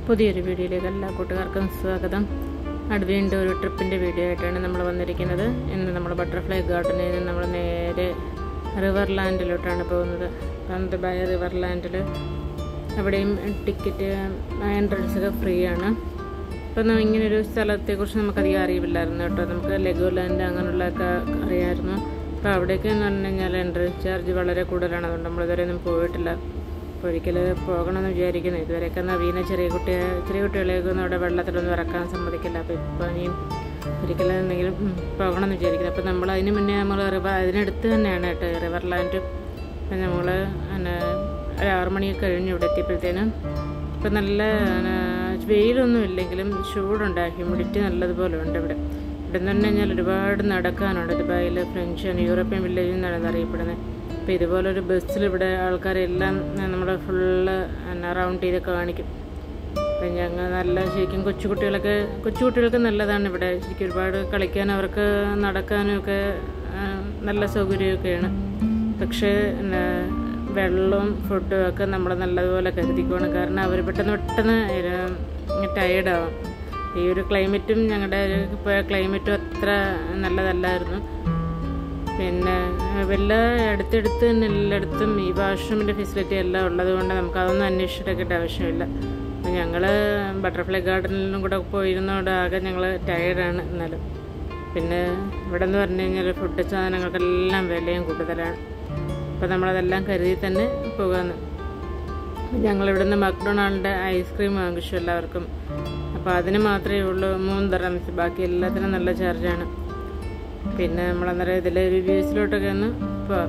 പുതിയൊരു വീഡിയോയിലേക്ക് എല്ലാ കൂട്ടുകാർക്കും സ്വാഗതം അത് വീണ്ടും ഒരു ട്രിപ്പിൻ്റെ വീഡിയോ ആയിട്ടാണ് നമ്മൾ വന്നിരിക്കുന്നത് ഇന്ന് നമ്മൾ ബട്ടർഫ്ലൈ ഗാർഡനിൽ നിന്ന് നമ്മൾ നേരെ റിവർ ലാൻഡിലോട്ടാണ് പോകുന്നത് പന്തബായ റിവർ ലാൻഡിൽ അവിടെയും ടിക്കറ്റ് എൻട്രൻസ് ഒക്കെ ഫ്രീ ആണ് ഇപ്പം നമ്മ ഇങ്ങനൊരു സ്ഥലത്തെക്കുറിച്ച് നമുക്കധികം അറിയില്ലായിരുന്നു കേട്ടോ നമുക്ക് ലെഗോ ലാൻഡ് അങ്ങനെയുള്ളതൊക്കെ അറിയാമായിരുന്നു അപ്പോൾ അവിടേക്ക് എന്ന് പറഞ്ഞു കഴിഞ്ഞാൽ എൻട്രൻസ് ചാർജ് വളരെ കൂടുതലാണ് അതുകൊണ്ട് നമ്മളിതുവരെ ഒന്നും പോയിട്ടില്ല അപ്പോൾ ഒരിക്കൽ പോകണമെന്ന് വിചാരിക്കുന്നു ഇതുവരെയൊക്കെ നവീന ചെറിയ കുട്ടിയെ ചെറിയ കുട്ടികളെയൊക്കെ ഒന്നും അവിടെ വെള്ളത്തിലൊന്നും ഇറക്കാൻ സമ്മതിക്കില്ല അപ്പോൾ ഇപ്പോൾ ഇനിയും ഒരിക്കലും എന്തെങ്കിലും ഉം, പോകണമെന്ന് വിചാരിക്കുന്നു അപ്പോൾ നമ്മൾ അതിന് മുന്നേ നമ്മൾ റിവർ അതിനടുത്ത് തന്നെയാണ് കേട്ടോ റിവർ ലാൻഡ് അപ്പം നമ്മൾ പിന്നെ ഒരു ആറ് മണിയൊക്കെ കഴിഞ്ഞ് ഇവിടെ എത്തിയപ്പോഴത്തേനും ഇപ്പം നല്ല പിന്നെ, വെയിലൊന്നും ഇല്ലെങ്കിലും ചൂടുണ്ട് ഹ്യൂമിഡിറ്റി നല്ലതുപോലെ ഉണ്ട് ഇവിടെ ഇവിടെ നിന്ന് പറഞ്ഞു കഴിഞ്ഞാൽ ഒരുപാട് നടക്കാനുണ്ട് ദുബായിൽ ഫ്രഞ്ച് യൂറോപ്യൻ വില്ലേജ് എന്നാണ് ഇത് അറിയപ്പെടുന്നത് അപ്പോൾ ഇതുപോലൊരു ബസ്സിൽ ഇവിടെ ആൾക്കാരെല്ലാം നമ്മുടെ ഫുള്ള് റൗണ്ട് ചെയ്ത് കാണിക്കും അപ്പം ഞങ്ങൾ നല്ല ശരിക്കും കൊച്ചുകുട്ടികളൊക്കെ കൊച്ചുകുട്ടികൾക്ക് നല്ലതാണ് ഇവിടെ ശരിക്കും ഒരുപാട് കളിക്കാൻ അവർക്ക് നടക്കാനും ഒക്കെ ആ, നല്ല സൗകര്യമൊക്കെയാണ് പക്ഷേ പിന്നെ വെള്ളവും ഫുഡും ഒക്കെ നമ്മൾ നല്ലതുപോലെ കരുതിക്കണം കാരണം അവർ പെട്ടെന്ന് പെട്ടെന്ന് ടയേർഡാവും ഈ ഒരു ക്ലൈമറ്റും ഞങ്ങളുടെ പോയ ക്ലൈമറ്റും അത്ര നല്ലതല്ലായിരുന്നു പിന്നെ വല്ല അടുത്തടുത്ത് തന്നെ എല്ലായിടത്തും ഈ വാഷ്റൂമിൻ്റെ ഫെസിലിറ്റി എല്ലാം ഉള്ളത് കൊണ്ട് നമുക്ക് അതൊന്നും അന്വേഷിച്ചിട്ടൊക്കെ ആവശ്യമില്ല അപ്പം ഞങ്ങൾ ബട്ടർഫ്ലൈ ഗാർഡനിലും കൂടെ പോയിരുന്നതുകൊണ്ട് ആകെ ഞങ്ങൾ ടയേർഡാണ് എന്നാലും പിന്നെ ഇവിടെ എന്ന് പറഞ്ഞു കഴിഞ്ഞാൽ ഫുഡ് സാധനങ്ങൾക്കെല്ലാം വിലയും കൂടുതലാണ് അപ്പോൾ നമ്മളതെല്ലാം കരുതി തന്നെ പോകാമെന്ന് ഞങ്ങൾ ഇവിടുന്ന് മക്ഡൊണാൾഡിൻ്റെ ഐസ്ക്രീം വാങ്ങിച്ചു എല്ലാവർക്കും അപ്പോൾ അതിന് മാത്രമേ ഉള്ളൂ മൂന്ന് തറംസ് ബാക്കി എല്ലാത്തിനും നല്ല ചാർജാണ് പിന്നെ നമ്മളന്നേരം ഇതിലെ റിവ്യൂസിലോട്ടൊക്കെ ഒന്ന് പോവാം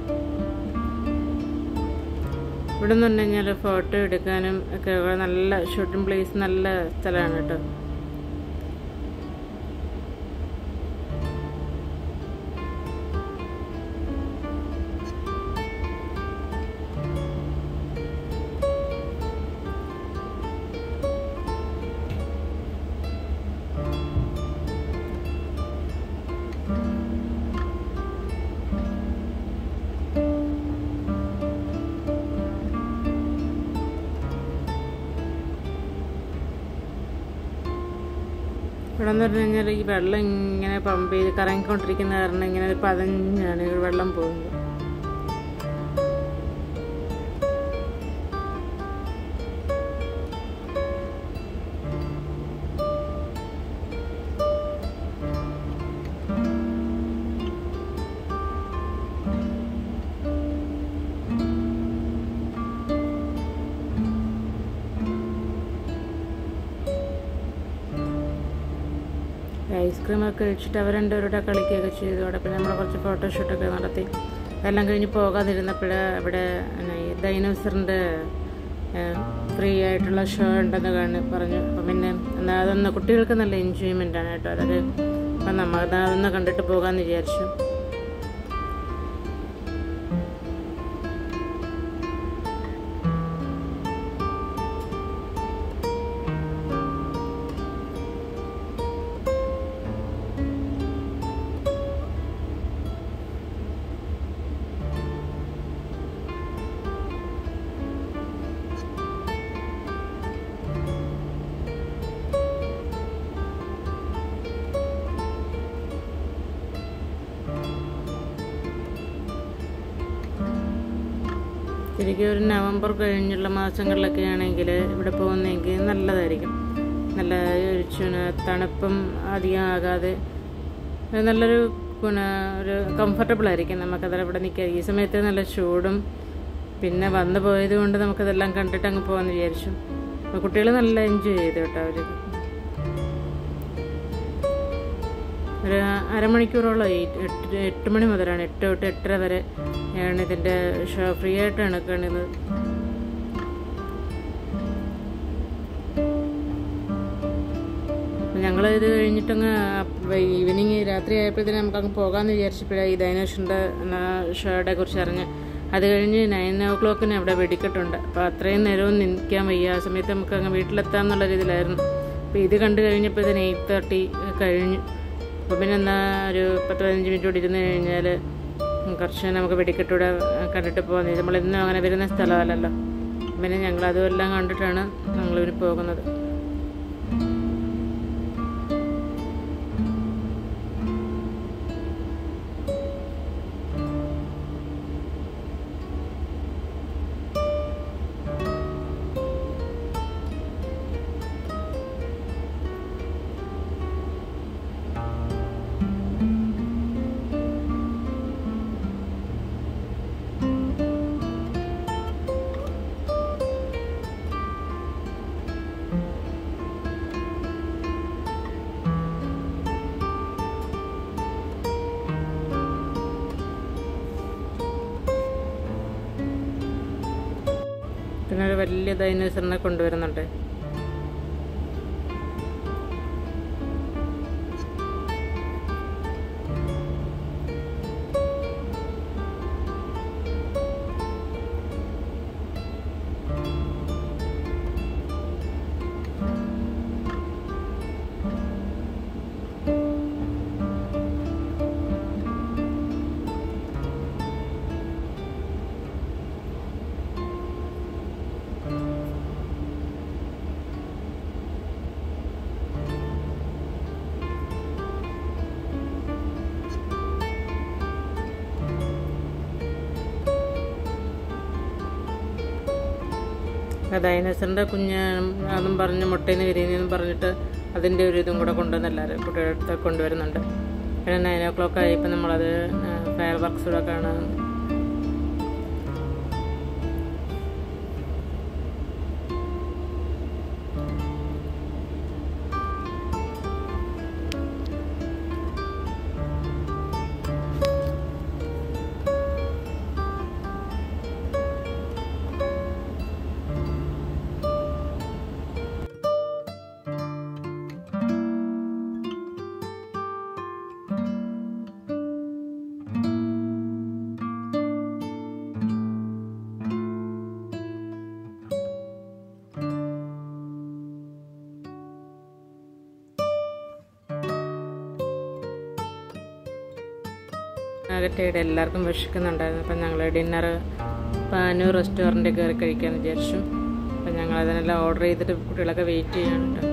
ഇവിടെ നിന്ന് പറഞ്ഞു കഴിഞ്ഞാൽ ഫോട്ടോ എടുക്കാനും ഒക്കെ നല്ല ഷൂട്ടിംഗ് പ്ലേസ് നല്ല സ്ഥലമാണ് കേട്ടോ ഇവിടെ എന്ന് പറഞ്ഞു കഴിഞ്ഞാൽ ഈ വെള്ളം ഇങ്ങനെ പമ്പ് ചെയ്ത് കറങ്ങിക്കൊണ്ടിരിക്കുന്ന കാരണം ഇങ്ങനെ പതഞ്ഞാണ് ഈ വെള്ളം പോകുന്നത് ഐസ്ക്രീം ഒക്കെ കഴിച്ചിട്ട് അവർ രണ്ടുപേരുടെ കളിക്കുകയൊക്കെ ചെയ്തു അവിടെ പിന്നെ നമ്മൾ കുറച്ച് ഫോട്ടോഷൂട്ടൊക്കെ നടത്തി അതെല്ലാം കഴിഞ്ഞ് പോകാതിരുന്നപ്പോൾ ഇവിടെ പിന്നെ ഈ ഡൈനോസറിൻ്റെ ഫ്രീ ആയിട്ടുള്ള ഷോ ഉണ്ടെന്ന് കാണി പറഞ്ഞു അപ്പം പിന്നെ എന്നാ അതൊന്ന് കുട്ടികൾക്ക് നല്ല എൻജോയ്മെൻ്റ് ആണ് കേട്ടോ അതൊരു അപ്പം നമ്മൾ അതൊന്ന് കണ്ടിട്ട് പോകാമെന്ന് വിചാരിച്ചു ശരിക്കും ഒരു നവംബർ കഴിഞ്ഞുള്ള മാസങ്ങളിലൊക്കെ ആണെങ്കിൽ ഇവിടെ പോകുന്നതെങ്കിൽ നല്ലതായിരിക്കും നല്ല ഒരു ചുന തണുപ്പും അധികം ആകാതെ ഒരു നല്ലൊരു പിന്നെ ഒരു കംഫർട്ടബിൾ ആയിരിക്കും നമുക്കതെല്ലാം ഇവിടെ നിൽക്കാൻ ഈ സമയത്ത് നല്ല ചൂടും പിന്നെ വന്നു പോയത് കൊണ്ട് നമുക്കതെല്ലാം കണ്ടിട്ട് അങ്ങ് പോകാമെന്ന് വിചാരിച്ചു അപ്പോൾ കുട്ടികൾ നല്ല എൻജോയ് ചെയ്തു കേട്ടോ അവർ ഒരു അരമണിക്കൂറോളം എട്ട് എട്ട് മണി മുതലാണ് എട്ട് തൊട്ട് എട്ടര വരെ ആണ് ഇതിൻ്റെ ഷോ ഫ്രീ ആയിട്ടാണ് കാണുന്നത് ഞങ്ങൾ ഇത് കഴിഞ്ഞിട്ടങ്ങ് ഈവനിങ് രാത്രി ആയപ്പോഴത്തേനും നമുക്ക് അങ്ങ് പോകാമെന്ന് വിചാരിച്ചപ്പോഴാണ് ഈ ഡൈനോഷറിൻ്റെ ഷോയുടെ കുറിച്ച് അറിഞ്ഞ് അത് കഴിഞ്ഞ് നയൻ ഓ ക്ലോക്കിന് അവിടെ വെടിക്കെട്ടുണ്ട് അപ്പോൾ അത്രയും നേരവും നിൽക്കാൻ വയ്യ ആ സമയത്ത് നമുക്ക് അങ്ങ് വീട്ടിലെത്താം എന്നുള്ള രീതിയിലായിരുന്നു അപ്പോൾ ഇത് കണ്ടു കഴിഞ്ഞപ്പോഴത്തേന് എയ്റ്റ് തേർട്ടി കഴിഞ്ഞു അപ്പോൾ പിന്നെ എന്നാ ഒരു പത്ത് പതിനഞ്ച് മിനിറ്റ് കൂടി ഇരുന്ന് കഴിഞ്ഞാൽ കുറച്ച് നമുക്ക് വെടിക്കെട്ടൂടെ കണ്ടിട്ട് പോകാൻ നമ്മളിന്നും അങ്ങനെ വരുന്ന സ്ഥലമല്ലല്ലോ പിന്നെ ഞങ്ങൾ അതുമെല്ലാം കണ്ടിട്ടാണ് ഞങ്ങളിവർ പോകുന്നത് പിന്നെ ഒരു വലിയ ഡൈനോസറിനെ കൊണ്ടുവരുന്നുണ്ട് ഡൈനോസറിൻ്റെ കുഞ്ഞ് അതും പറഞ്ഞ് മുട്ടയിൽ നിന്ന് വിരിയുന്നതെന്ന് പറഞ്ഞിട്ട് അതിൻ്റെ ഒരു ഇതും കൂടെ കൊണ്ടുവന്ന് എല്ലാവരും കുട്ടികളുടെ അടുത്ത് കൊണ്ടുവരുന്നുണ്ട് പിന്നെ നയൻ ഓ ക്ലോക്ക് ആയപ്പോൾ നമ്മളത് ഫയർ വർക്ക്സ് കൂടെ കാണാൻ അകറ്റയുടെ എല്ലാവർക്കും വിശക്കുന്നുണ്ടായിരുന്നു അപ്പം ഞങ്ങൾ ഡിന്നർ പാനൂർ റെസ്റ്റോറൻറ്റിൽ കയറി കഴിക്കാമെന്ന് വിചാരിച്ചു അപ്പം ഞങ്ങൾ അതിനെല്ലാം ഓർഡർ ചെയ്തിട്ട് കുട്ടികളൊക്കെ വെയിറ്റ് ചെയ്യാനുണ്ട്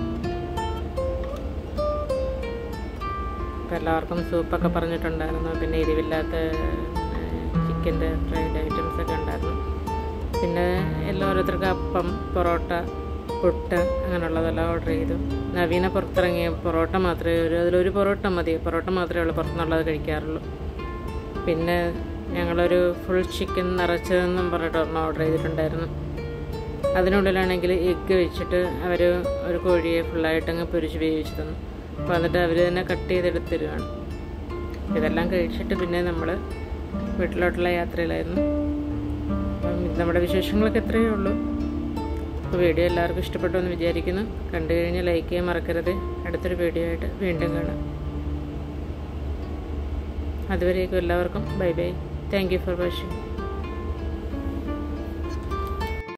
അപ്പം എല്ലാവർക്കും സൂപ്പൊക്കെ പറഞ്ഞിട്ടുണ്ടായിരുന്നു പിന്നെ എരിവില്ലാത്ത ചിക്കൻ്റെ ഫ്രൈഡ് ഐറ്റംസ് ഒക്കെ ഉണ്ടായിരുന്നു പിന്നെ എല്ലാ ഓരോരുത്തർക്ക് അപ്പം പൊറോട്ട പുട്ട് അങ്ങനെയുള്ളതെല്ലാം ഓർഡർ ചെയ്തു നവീന പുറത്തിറങ്ങിയ പൊറോട്ട മാത്രമേ ഒരു അതിലൊരു പൊറോട്ട മതി പൊറോട്ട മാത്രമേ ഉള്ളൂ പുറത്തുനിന്നുള്ളത് കഴിക്കാറുള്ളൂ പിന്നെ ഞങ്ങളൊരു ഫുൾ ചിക്കൻ നിറച്ചതെന്നും പറഞ്ഞിട്ട് ഒരെണ്ണം ഓർഡർ ചെയ്തിട്ടുണ്ടായിരുന്നു അതിനുള്ളിലാണെങ്കിൽ എഗ്ഗ് വെച്ചിട്ട് അവർ ഒരു കോഴിയെ ഫുള്ളായിട്ട് അങ്ങ് പൊരിച്ച് വേവിച്ച് തന്നു അപ്പോൾ എന്നിട്ട് അവർ തന്നെ കട്ട് ചെയ്തെടുത്ത് തരുവാണ് ഇതെല്ലാം കഴിച്ചിട്ട് പിന്നെ നമ്മൾ വീട്ടിലോട്ടുള്ള യാത്രയിലായിരുന്നു അപ്പം ഇത് നമ്മുടെ വിശേഷങ്ങളൊക്കെ എത്രയേ ഉള്ളൂ അപ്പോൾ വീഡിയോ എല്ലാവർക്കും ഇഷ്ടപ്പെട്ടു എന്ന് വിചാരിക്കുന്നു കണ്ടു കഴിഞ്ഞാൽ ലൈക്ക് ചെയ്യാൻ മറക്കരുത് അടുത്തൊരു വീഡിയോ ആയിട്ട് വീണ്ടും കാണാം അതുവരേക്കും എല്ലാവർക്കും bye bye thank you for watching